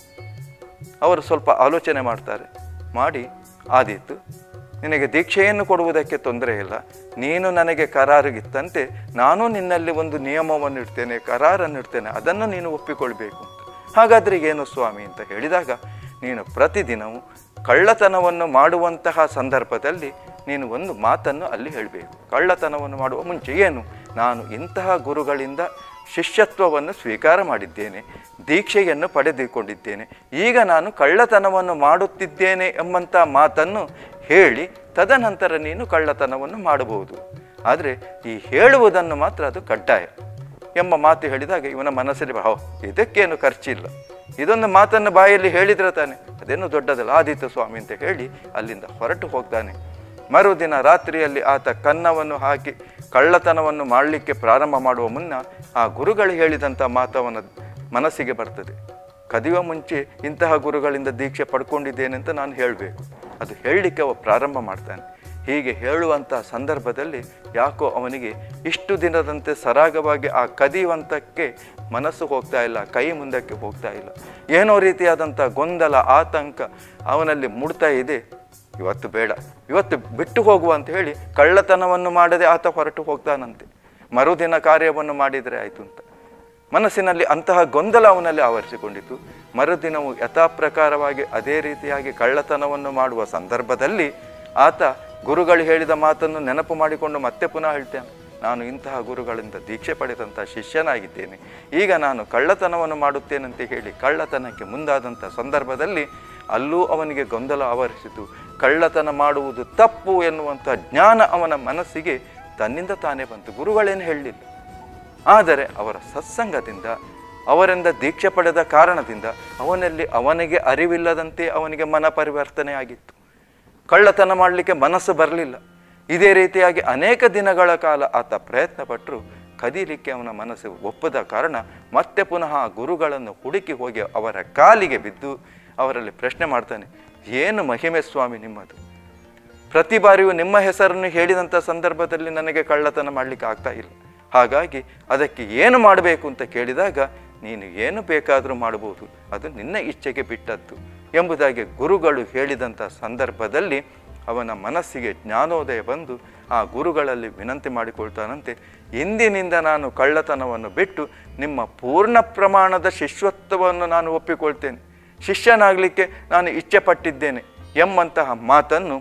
ಅವರು ಸ್ವಲ್ಪ ಆಲೋಚನೆ ಮಾಡ್ತಾರೆ ಮಾಡಿ ಆದೀತು ನಿನಗೆ ದೀಕ್ಷೆಯನ್ನು ಕೊಡುವುದಕ್ಕೆ ತೊಂದರೆ ಇಲ್ಲ ನೀನು ನನಗೆ ಕರಾರುಗಿತ್ತಂತೆ ನಾನು ನಿನ್ನಲ್ಲಿ ಒಂದು ನಿಯಮವನ್ನು ಇಡ್ತೇನೆ ಕರಾರನ್ನು ಇಡ್ತೇನೆ ಅದನ್ನು ನೀನು ಒಪ್ಪಿಕೊಳ್ಬೇಕು ಅಂತ ಹಾಗಾದರೆ ಏನು ಸ್ವಾಮಿ ಅಂತ ಹೇಳಿದಾಗ ನೀನು ಪ್ರತಿದಿನವೂ ಕಳ್ಳತನವನ್ನು ಮಾಡುವಂತಹ ಸಂದರ್ಭದಲ್ಲಿ ನೀನು ಒಂದು ಮಾತನ್ನು ಅಲ್ಲಿ ಹೇಳಬೇಕು ಕಳ್ಳತನವನ್ನು ಮಾಡುವ ಮುಂಚೆ ಏನು ನಾನು ಇಂತಹ ಗುರುಗಳಿಂದ ಶಿಷ್ಯತ್ವವನ್ನು ಸ್ವೀಕಾರ ಮಾಡಿದ್ದೇನೆ ದೀಕ್ಷೆಯನ್ನು ಪಡೆದುಕೊಂಡಿದ್ದೇನೆ ಈಗ ನಾನು ಕಳ್ಳತನವನ್ನು ಮಾಡುತ್ತಿದ್ದೇನೆ ಎಂಬಂಥ ಮಾತನ್ನು ಹೇಳಿ ತದನಂತರ ನೀನು ಕಳ್ಳತನವನ್ನು ಮಾಡಬಹುದು ಆದರೆ ಈ ಹೇಳುವುದನ್ನು ಮಾತ್ರ ಅದು ಕಡ್ಡಾಯ ಎಂಬ ಮಾತು ಹೇಳಿದಾಗ ಇವನ ಮನಸ್ಸಲ್ಲಿ ಹೋ ಇದಕ್ಕೇನು ಖರ್ಚಿಲ್ಲ ಇದೊಂದು ಮಾತನ್ನು ಬಾಯಲ್ಲಿ ಹೇಳಿದ್ರೆ ತಾನೆ ಅದೇನು ದೊಡ್ಡದಲ್ಲ ಆದಿತ್ಯ ಸ್ವಾಮಿ ಅಂತ ಹೇಳಿ ಅಲ್ಲಿಂದ ಹೊರಟು ಹೋಗ್ತಾನೆ ಮರುದಿನ ರಾತ್ರಿಯಲ್ಲಿ ಆತ ಕನ್ನವನ್ನು ಹಾಕಿ ಕಳ್ಳತನವನ್ನು ಮಾಡಲಿಕ್ಕೆ ಪ್ರಾರಂಭ ಮಾಡುವ ಮುನ್ನ ಆ ಗುರುಗಳು ಹೇಳಿದಂಥ ಮಾತವನ ಮನಸ್ಸಿಗೆ ಬರ್ತದೆ ಕದಿಯುವ ಮುಂಚೆ ಇಂತಹ ಗುರುಗಳಿಂದ ದೀಕ್ಷೆ ಪಡ್ಕೊಂಡಿದ್ದೇನೆ ಅಂತ ನಾನು ಹೇಳಬೇಕು ಅದು ಹೇಳಲಿಕ್ಕೆ ಅವ ಪ್ರಾರಂಭ ಮಾಡ್ತಾನೆ ಹೀಗೆ ಹೇಳುವಂಥ ಸಂದರ್ಭದಲ್ಲಿ ಯಾಕೋ ಅವನಿಗೆ ಇಷ್ಟು ದಿನದಂತೆ ಸರಾಗವಾಗಿ ಆ ಕದಿಯುವಂಥಕ್ಕೆ ಮನಸ್ಸು ಹೋಗ್ತಾ ಇಲ್ಲ ಕೈ ಮುಂದಕ್ಕೆ ಹೋಗ್ತಾ ಇಲ್ಲ ಏನೋ ರೀತಿಯಾದಂಥ ಗೊಂದಲ ಆತಂಕ ಅವನಲ್ಲಿ ಮೂಡ್ತಾ ಇದೆ ಇವತ್ತು ಬೇಡ ಇವತ್ತು ಬಿಟ್ಟು ಹೋಗುವ ಅಂತ ಹೇಳಿ ಕಳ್ಳತನವನ್ನು ಮಾಡದೆ ಆತ ಹೊರಟು ಹೋಗ್ತಾನಂತೆ ಮರುದಿನ ಕಾರ್ಯವನ್ನು ಮಾಡಿದರೆ ಆಯಿತು ಅಂತ ಮನಸ್ಸಿನಲ್ಲಿ ಅಂತಹ ಗೊಂದಲ ಅವನಲ್ಲಿ ಆವರಿಸಿಕೊಂಡಿತು ಮರುದಿನವು ಯಥಾಪ್ರಕಾರವಾಗಿ ಅದೇ ರೀತಿಯಾಗಿ ಕಳ್ಳತನವನ್ನು ಮಾಡುವ ಸಂದರ್ಭದಲ್ಲಿ ಆತ ಗುರುಗಳು ಹೇಳಿದ ಮಾತನ್ನು ನೆನಪು ಮಾಡಿಕೊಂಡು ಮತ್ತೆ ಪುನಃ ಹೇಳ್ತೇನೆ ನಾನು ಇಂತಹ ಗುರುಗಳಿಂದ ದೀಕ್ಷೆ ಪಡೆದಂಥ ಶಿಷ್ಯನಾಗಿದ್ದೇನೆ ಈಗ ನಾನು ಕಳ್ಳತನವನ್ನು ಮಾಡುತ್ತೇನಂತ ಹೇಳಿ ಕಳ್ಳತನಕ್ಕೆ ಮುಂದಾದಂಥ ಸಂದರ್ಭದಲ್ಲಿ ಅಲ್ಲೂ ಅವನಿಗೆ ಗೊಂದಲ ಆವರಿಸಿತು ಕಳ್ಳತನ ಮಾಡುವುದು ತಪ್ಪು ಎನ್ನುವಂಥ ಜ್ಞಾನ ಅವನ ಮನಸ್ಸಿಗೆ ತನ್ನಿಂದ ತಾನೇ ಬಂತು ಗುರುಗಳೇನು ಹೇಳಲಿಲ್ಲ ಆದರೆ ಅವರ ಸತ್ಸಂಗದಿಂದ ಅವರಿಂದ ದೀಕ್ಷೆ ಪಡೆದ ಕಾರಣದಿಂದ ಅವನಲ್ಲಿ ಅವನಿಗೆ ಅರಿವಿಲ್ಲದಂತೆ ಅವನಿಗೆ ಮನ ಪರಿವರ್ತನೆ ಆಗಿತ್ತು ಕಳ್ಳತನ ಮಾಡಲಿಕ್ಕೆ ಮನಸ್ಸು ಬರಲಿಲ್ಲ ಇದೇ ರೀತಿಯಾಗಿ ಅನೇಕ ದಿನಗಳ ಕಾಲ ಆತ ಪ್ರಯತ್ನ ಪಟ್ಟರು ಕದೀಲಿಕ್ಕೆ ಅವನ ಮನಸ್ಸು ಒಪ್ಪದ ಕಾರಣ ಮತ್ತೆ ಪುನಃ ಆ ಗುರುಗಳನ್ನು ಹುಡುಕಿ ಹೋಗಿ ಅವರ ಕಾಲಿಗೆ ಬಿದ್ದು ಅವರಲ್ಲಿ ಪ್ರಶ್ನೆ ಮಾಡ್ತಾನೆ ಏನು ಮಹಿಮೆ ಸ್ವಾಮಿ ನಿಮ್ಮದು ಪ್ರತಿ ಬಾರಿಯೂ ನಿಮ್ಮ ಹೆಸರನ್ನು ಹೇಳಿದಂಥ ಸಂದರ್ಭದಲ್ಲಿ ನನಗೆ ಕಳ್ಳತನ ಮಾಡಲಿಕ್ಕೆ ಆಗ್ತಾ ಇಲ್ಲ ಹಾಗಾಗಿ ಅದಕ್ಕೆ ಏನು ಮಾಡಬೇಕು ಅಂತ ಕೇಳಿದಾಗ ನೀನು ಏನು ಬೇಕಾದರೂ ಮಾಡಬಹುದು ಅದು ನಿನ್ನ ಇಚ್ಛೆಗೆ ಬಿಟ್ಟದ್ದು ಎಂಬುದಾಗಿ ಗುರುಗಳು ಹೇಳಿದಂಥ ಸಂದರ್ಭದಲ್ಲಿ ಅವನ ಮನಸ್ಸಿಗೆ ಜ್ಞಾನೋದಯ ಬಂದು ಆ ಗುರುಗಳಲ್ಲಿ ವಿನಂತಿ ಮಾಡಿಕೊಳ್ತಾನಂತೆ ಇಂದಿನಿಂದ ನಾನು ಕಳ್ಳತನವನ್ನು ಬಿಟ್ಟು ನಿಮ್ಮ ಪೂರ್ಣ ಪ್ರಮಾಣದ ಶಿಷ್ಯತ್ವವನ್ನು ನಾನು ಒಪ್ಪಿಕೊಳ್ತೇನೆ ಶಿಷ್ಯನಾಗಲಿಕ್ಕೆ ನಾನು ಇಚ್ಛೆ ಪಟ್ಟಿದ್ದೇನೆ ಎಂಬಂತಹ ಮಾತನ್ನು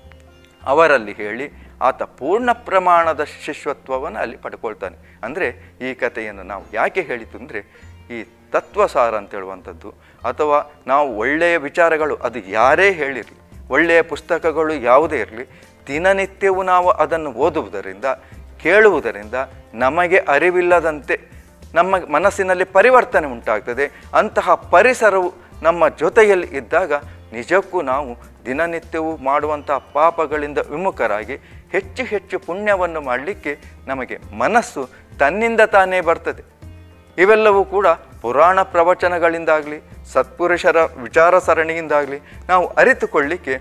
ಅವರಲ್ಲಿ ಹೇಳಿ ಆತ ಪೂರ್ಣ ಪ್ರಮಾಣದ ಶಿಷ್ಯತ್ವವನ್ನು ಅಲ್ಲಿ ಪಡ್ಕೊಳ್ತಾನೆ ಅಂದರೆ ಈ ಕಥೆಯನ್ನು ನಾವು ಯಾಕೆ ಹೇಳಿತು ಅಂದರೆ ಈ ತತ್ವಸಾರ ಅಂತ ಹೇಳುವಂಥದ್ದು ಅಥವಾ ನಾವು ಒಳ್ಳೆಯ ವಿಚಾರಗಳು ಅದು ಯಾರೇ ಹೇಳಿರಲಿ ಒಳ್ಳೆಯ ಪುಸ್ತಕಗಳು ಯಾವುದೇ ಇರಲಿ ದಿನನಿತ್ಯವೂ ನಾವು ಅದನ್ನು ಓದುವುದರಿಂದ ಕೇಳುವುದರಿಂದ ನಮಗೆ ಅರಿವಿಲ್ಲದಂತೆ ನಮ್ಮ ಮನಸ್ಸಿನಲ್ಲಿ ಪರಿವರ್ತನೆ ಉಂಟಾಗ್ತದೆ ಅಂತಹ ಪರಿಸರವು ನಮ್ಮ ಜೊತೆಯಲ್ಲಿ ಇದ್ದಾಗ ನಿಜಕ್ಕೂ ನಾವು ದಿನನಿತ್ಯವೂ ಮಾಡುವಂತಹ ಪಾಪಗಳಿಂದ ವಿಮುಖರಾಗಿ ಹೆಚ್ಚು ಹೆಚ್ಚು ಪುಣ್ಯವನ್ನು ಮಾಡಲಿಕ್ಕೆ ನಮಗೆ ಮನಸ್ಸು ತನ್ನಿಂದ ತಾನೇ ಬರ್ತದೆ ಇವೆಲ್ಲವೂ ಕೂಡ ಪುರಾಣ ಪ್ರವಚನಗಳಿಂದಾಗಲಿ ಸತ್ಪುರುಷರ ವಿಚಾರ ಸರಣಿಯಿಂದಾಗಲಿ ನಾವು ಅರಿತುಕೊಳ್ಳಿಕ್ಕೆ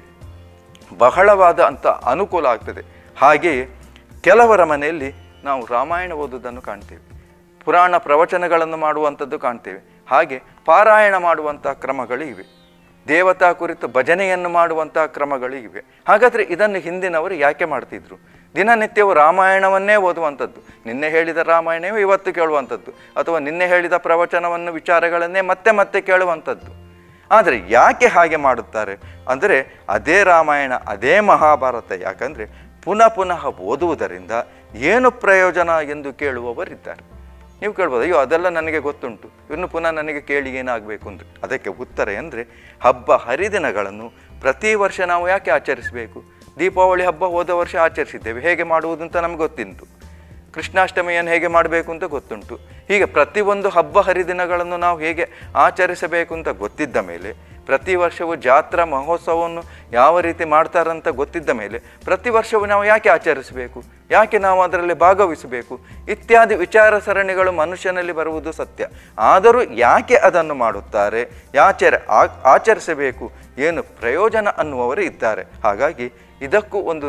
ಬಹಳವಾದ ಅಂತ ಅನುಕೂಲ ಆಗ್ತದೆ ಹಾಗೆಯೇ ಕೆಲವರ ಮನೆಯಲ್ಲಿ ನಾವು ರಾಮಾಯಣ ಓದುವುದನ್ನು ಕಾಣ್ತೇವೆ ಪುರಾಣ ಪ್ರವಚನಗಳನ್ನು ಮಾಡುವಂಥದ್ದು ಕಾಣ್ತೇವೆ ಹಾಗೆ ಪಾರಾಯಣ ಮಾಡುವಂಥ ಕ್ರಮಗಳು ಇವೆ ದೇವತಾ ಕುರಿತು ಭಜನೆಯನ್ನು ಮಾಡುವಂಥ ಕ್ರಮಗಳು ಇವೆ ಹಾಗಾದರೆ ಇದನ್ನು ಹಿಂದಿನವರು ಯಾಕೆ ಮಾಡ್ತಿದ್ರು ದಿನನಿತ್ಯವೂ ರಾಮಾಯಣವನ್ನೇ ಓದುವಂಥದ್ದು ನಿನ್ನೆ ಹೇಳಿದ ರಾಮಾಯಣವೇ ಇವತ್ತು ಕೇಳುವಂಥದ್ದು ಅಥವಾ ನಿನ್ನೆ ಹೇಳಿದ ಪ್ರವಚನವನ್ನು ವಿಚಾರಗಳನ್ನೇ ಮತ್ತೆ ಮತ್ತೆ ಕೇಳುವಂಥದ್ದು ಆದರೆ ಯಾಕೆ ಹಾಗೆ ಮಾಡುತ್ತಾರೆ ಅಂದರೆ ಅದೇ ರಾಮಾಯಣ ಅದೇ ಮಹಾಭಾರತ ಯಾಕಂದರೆ ಪುನಃ ಪುನಃ ಓದುವುದರಿಂದ ಏನು ಪ್ರಯೋಜನ ಎಂದು ಕೇಳುವವರಿದ್ದಾರೆ ನೀವು ಕೇಳ್ಬೋದು ಅಯ್ಯೋ ಅದೆಲ್ಲ ನನಗೆ ಗೊತ್ತುಂಟು ಇನ್ನು ಪುನಃ ನನಗೆ ಕೇಳಿ ಏನಾಗಬೇಕು ಅಂತ ಅದಕ್ಕೆ ಉತ್ತರ ಅಂದರೆ ಹಬ್ಬ ಹರಿದಿನಗಳನ್ನು ಪ್ರತಿ ವರ್ಷ ನಾವು ಯಾಕೆ ಆಚರಿಸಬೇಕು ದೀಪಾವಳಿ ಹಬ್ಬ ಹೋದ ವರ್ಷ ಆಚರಿಸಿದ್ದೇವೆ ಹೇಗೆ ಮಾಡುವುದು ಅಂತ ನಮ್ಗೆ ಗೊತ್ತಿಂತು ಕೃಷ್ಣಾಷ್ಟಮಿಯನ್ನು ಹೇಗೆ ಮಾಡಬೇಕು ಅಂತ ಗೊತ್ತುಂಟು ಹೀಗೆ ಪ್ರತಿಯೊಂದು ಹಬ್ಬ ಹರಿದಿನಗಳನ್ನು ನಾವು ಹೇಗೆ ಆಚರಿಸಬೇಕು ಅಂತ ಗೊತ್ತಿದ್ದ ಮೇಲೆ ಪ್ರತಿ ವರ್ಷವೂ ಜಾತ್ರಾ ಮಹೋತ್ಸವವನ್ನು ಯಾವ ರೀತಿ ಮಾಡ್ತಾರಂತ ಗೊತ್ತಿದ್ದ ಮೇಲೆ ಪ್ರತಿ ವರ್ಷವೂ ನಾವು ಯಾಕೆ ಆಚರಿಸಬೇಕು ಯಾಕೆ ನಾವು ಅದರಲ್ಲಿ ಭಾಗವಹಿಸಬೇಕು ಇತ್ಯಾದಿ ವಿಚಾರ ಸರಣಿಗಳು ಮನುಷ್ಯನಲ್ಲಿ ಬರುವುದು ಸತ್ಯ ಆದರೂ ಯಾಕೆ ಅದನ್ನು ಮಾಡುತ್ತಾರೆ ಯಾಚರ ಆ- ಆಚರಿಸಬೇಕು ಏನು ಪ್ರಯೋಜನ ಅನ್ನುವವರು ಇದ್ದಾರೆ ಹಾಗಾಗಿ ಇದಕ್ಕೂ ಒಂದು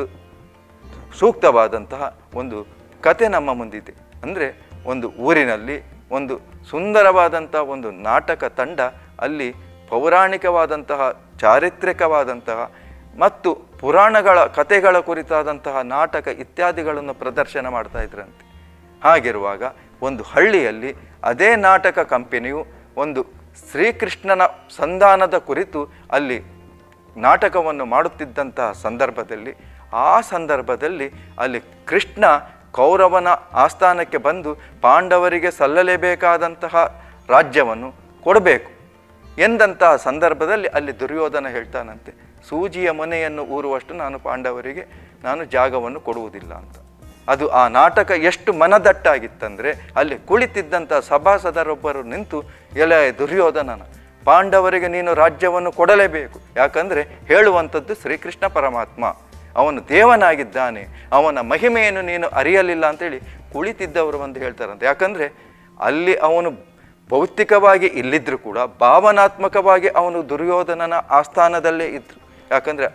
ಸೂಕ್ತವಾದಂತಹ ಒಂದು ಕತೆ ನಮ್ಮ ಮುಂದಿದೆ ಅಂದರೆ ಒಂದು ಊರಿನಲ್ಲಿ ಒಂದು ಸುಂದರವಾದಂತಹ ಒಂದು ನಾಟಕ ತಂಡ ಅಲ್ಲಿ ಪೌರಾಣಿಕವಾದಂತಹ ಚಾರಿತ್ರಿಕವಾದಂತಹ ಮತ್ತು ಪುರಾಣಗಳ ಕಥೆಗಳ ಕುರಿತಾದಂತಹ ನಾಟಕ ಇತ್ಯಾದಿಗಳನ್ನು ಪ್ರದರ್ಶನ ಮಾಡ್ತಾ ಇದ್ರಂತೆ ಹಾಗಿರುವಾಗ ಒಂದು ಹಳ್ಳಿಯಲ್ಲಿ ಅದೇ ನಾಟಕ ಕಂಪನಿಯು ಒಂದು ಶ್ರೀಕೃಷ್ಣನ ಸಂಧಾನದ ಕುರಿತು ಅಲ್ಲಿ ನಾಟಕವನ್ನು ಮಾಡುತ್ತಿದ್ದಂತಹ ಸಂದರ್ಭದಲ್ಲಿ ಆ ಸಂದರ್ಭದಲ್ಲಿ ಅಲ್ಲಿ ಕೃಷ್ಣ ಕೌರವನ ಆಸ್ಥಾನಕ್ಕೆ ಬಂದು ಪಾಂಡವರಿಗೆ ಸಲ್ಲಲೇಬೇಕಾದಂತಹ ರಾಜ್ಯವನ್ನು ಕೊಡಬೇಕು ಎಂದಂತಹ ಸಂದರ್ಭದಲ್ಲಿ ಅಲ್ಲಿ ದುರ್ಯೋಧನ ಹೇಳ್ತಾನಂತೆ ಸೂಜಿಯ ಮನೆಯನ್ನು ಊರುವಷ್ಟು ನಾನು ಪಾಂಡವರಿಗೆ ನಾನು ಜಾಗವನ್ನು ಕೊಡುವುದಿಲ್ಲ ಅಂತ ಅದು ಆ ನಾಟಕ ಎಷ್ಟು ಮನದಟ್ಟಾಗಿತ್ತಂದರೆ ಅಲ್ಲಿ ಕುಳಿತಿದ್ದಂಥ ಸಭಾಸದರೊಬ್ಬರು ನಿಂತು ಎಲೆ ದುರ್ಯೋಧನನ ಪಾಂಡವರಿಗೆ ನೀನು ರಾಜ್ಯವನ್ನು ಕೊಡಲೇಬೇಕು ಯಾಕಂದರೆ ಹೇಳುವಂಥದ್ದು ಶ್ರೀಕೃಷ್ಣ ಪರಮಾತ್ಮ ಅವನು ದೇವನಾಗಿದ್ದಾನೆ ಅವನ ಮಹಿಮೆಯನ್ನು ನೀನು ಅರಿಯಲಿಲ್ಲ ಅಂತೇಳಿ ಕುಳಿತಿದ್ದವರು ಬಂದು ಹೇಳ್ತಾರಂತೆ ಯಾಕಂದರೆ ಅಲ್ಲಿ ಅವನು ಭೌತಿಕವಾಗಿ ಇಲ್ಲಿದ್ದರೂ ಕೂಡ ಭಾವನಾತ್ಮಕವಾಗಿ ಅವನು ದುರ್ಯೋಧನನ ಆಸ್ಥಾನದಲ್ಲೇ ಇದ್ದರು ಯಾಕಂದರೆ ಆ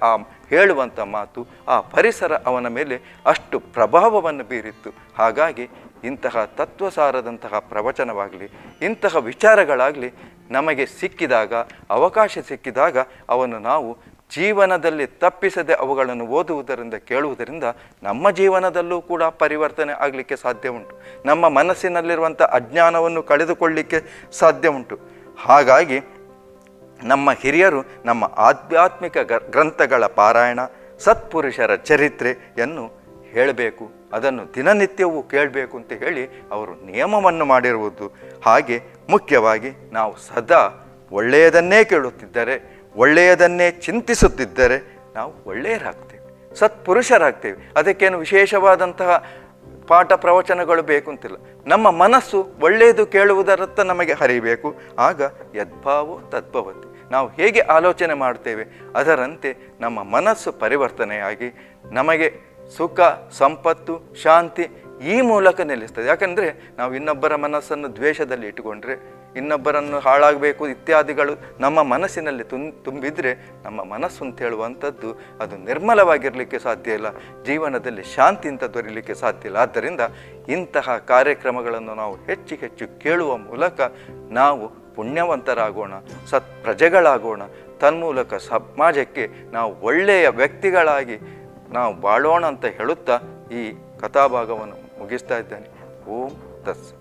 ಹೇಳುವಂಥ ಮಾತು ಆ ಪರಿಸರ ಅವನ ಮೇಲೆ ಅಷ್ಟು ಪ್ರಭಾವವನ್ನು ಬೀರಿತ್ತು ಹಾಗಾಗಿ ಇಂತಹ ತತ್ವಸಾರದಂತಹ ಪ್ರವಚನವಾಗಲಿ ಇಂತಹ ವಿಚಾರಗಳಾಗಲಿ ನಮಗೆ ಸಿಕ್ಕಿದಾಗ ಅವಕಾಶ ಸಿಕ್ಕಿದಾಗ ಅವನ್ನು ನಾವು ಜೀವನದಲ್ಲಿ ತಪ್ಪಿಸದೆ ಅವುಗಳನ್ನು ಓದುವುದರಿಂದ ಕೇಳುವುದರಿಂದ ನಮ್ಮ ಜೀವನದಲ್ಲೂ ಕೂಡ ಪರಿವರ್ತನೆ ಆಗಲಿಕ್ಕೆ ಸಾಧ್ಯ ಉಂಟು ನಮ್ಮ ಮನಸ್ಸಿನಲ್ಲಿರುವಂಥ ಅಜ್ಞಾನವನ್ನು ಕಳೆದುಕೊಳ್ಳಿಕ್ಕೆ ಸಾಧ್ಯ ಉಂಟು ಹಾಗಾಗಿ ನಮ್ಮ ಹಿರಿಯರು ನಮ್ಮ ಆಧ್ಯಾತ್ಮಿಕ ಗ- ಗ್ರಂಥಗಳ ಪಾರಾಯಣ ಸತ್ಪುರುಷರ ಚರಿತ್ರೆಯನ್ನು ಹೇಳಬೇಕು ಅದನ್ನು ದಿನನಿತ್ಯವೂ ಕೇಳಬೇಕು ಅಂತ ಹೇಳಿ ಅವರು ನಿಯಮವನ್ನು ಮಾಡಿರುವುದು ಹಾಗೆ ಮುಖ್ಯವಾಗಿ ನಾವು ಸದಾ ಒಳ್ಳೆಯದನ್ನೇ ಕೇಳುತ್ತಿದ್ದರೆ ಒಳ್ಳೆಯದನ್ನೇ ಚಿಂತಿಸುತ್ತಿದ್ದರೆ ನಾವು ಒಳ್ಳೆಯರಾಗ್ತೇವೆ ಸತ್ಪುರುಷರಾಗ್ತೇವೆ ಅದಕ್ಕೇನು ವಿಶೇಷವಾದಂತಹ ಪಾಠ ಪ್ರವಚನಗಳು ಬೇಕು ಅಂತಿಲ್ಲ ನಮ್ಮ ಮನಸ್ಸು ಒಳ್ಳೆಯದು ಕೇಳುವುದರತ್ತ ನಮಗೆ ಹರಿಬೇಕು ಆಗ ಯದ್ಭಾವೋ ತದ್ಭವತಿ ನಾವು ಹೇಗೆ ಆಲೋಚನೆ ಮಾಡ್ತೇವೆ ಅದರಂತೆ ನಮ್ಮ ಮನಸ್ಸು ಪರಿವರ್ತನೆಯಾಗಿ ನಮಗೆ ಸುಖ ಸಂಪತ್ತು ಶಾಂತಿ ಈ ಮೂಲಕ ನಿಲ್ಲಿಸ್ತದೆ ಯಾಕಂದರೆ ನಾವು ಇನ್ನೊಬ್ಬರ ಮನಸ್ಸನ್ನು ದ್ವೇಷದಲ್ಲಿ ಇಟ್ಟುಕೊಂಡ್ರೆ ಇನ್ನೊಬ್ಬರನ್ನು ಹಾಳಾಗಬೇಕು ಇತ್ಯಾದಿಗಳು ನಮ್ಮ ಮನಸ್ಸಿನಲ್ಲಿ ತುಂ ತುಂಬಿದರೆ ನಮ್ಮ ಮನಸ್ಸು ಅಂತ ಹೇಳುವಂಥದ್ದು ಅದು ನಿರ್ಮಲವಾಗಿರಲಿಕ್ಕೆ ಸಾಧ್ಯ ಇಲ್ಲ ಜೀವನದಲ್ಲಿ ಶಾಂತಿ ಅಂತ ದೊರೆಯಲಿಕ್ಕೆ ಸಾಧ್ಯ ಇಲ್ಲ ಆದ್ದರಿಂದ ಇಂತಹ ಕಾರ್ಯಕ್ರಮಗಳನ್ನು ನಾವು ಹೆಚ್ಚು ಹೆಚ್ಚು ಕೇಳುವ ಮೂಲಕ ನಾವು ಪುಣ್ಯವಂತರಾಗೋಣ ಸತ್ ಪ್ರಜೆಗಳಾಗೋಣ ತನ್ಮೂಲಕ ಸಮಾಜಕ್ಕೆ ನಾವು ಒಳ್ಳೆಯ ವ್ಯಕ್ತಿಗಳಾಗಿ ನಾವು ಬಾಳೋಣ ಅಂತ ಹೇಳುತ್ತಾ ಈ ಕಥಾಭಾಗವನ್ನು ಮುಗಿಸ್ತಾ ಇದ್ದೇನೆ ಓಂ ತತ್ಸ